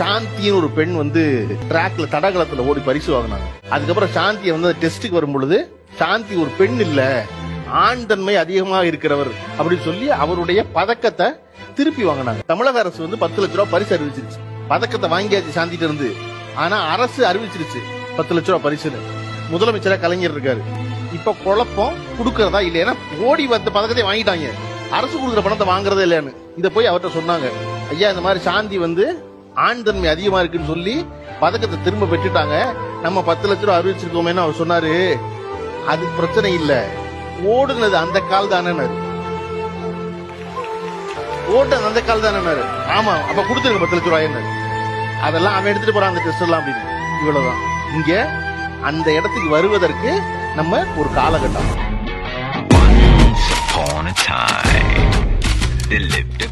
சாந்தின்னு ஒரு பெண் வந்து ட்ராக்ல தடகளத்துல ஓடி பரிசு வாங்கினாங்க அதுக்கப்புறம் சாந்தியை வந்து டெஸ்ட்டுக்கு வரும் பொழுது சாந்தி ஒரு பெண் இல்ல ஆண் தன்மை அதிகமாக இருக்கிறவர் அப்படின்னு சொல்லி அவருடைய பதக்கத்தை திருப்பி வாங்கினாங்க தமிழக அரசு வந்து பத்து லட்ச ரூபாய் பரிசு அறிவிச்சிருச்சு பதக்கத்தை வாங்கியாச்சு சாந்திட்ட இருந்து ஆனா அரசு அறிவிச்சிருச்சு பத்து லட்ச ரூபாய் பரிசுன்னு முதலமைச்சரா கலைஞர் இருக்காரு இப்ப குழப்பம் கொடுக்கறதா இல்லையா ஓடி வந்த பதக்கத்தை வாங்கிட்டாங்க அரசு கொடுக்குற பணத்தை வாங்குறதே இல்லையான்னு இத போய் அவர்கிட்ட சொன்னாங்க ஐயா இந்த மாதிரி சாந்தி வந்து ஆண் தன்மை அதிகமா இருக்குன்னு சொல்லி பதக்கத்தை திரும்ப பெற்றுட்டாங்க நம்ம பத்து லட்ச ரூபா அறிவிச்சிருக்கோமேன்னு அவர் சொன்னாரு அது பிரச்சனை இல்ல ஓடுனது அந்த கால் தானே ஓட்டது அந்த கால் தானே ஆமா அப்ப கொடுத்துருங்க பத்து லட்ச ரூபாய் அதெல்லாம் அவன் எடுத்துட்டு போறான் அந்த டெஸ்ட் எல்லாம் அப்படின்னு இவ்வளவுதான் இங்க அந்த இடத்துக்கு வருவதற்கு நம்ம ஒரு காலகட்டம் Once upon a time, there lived a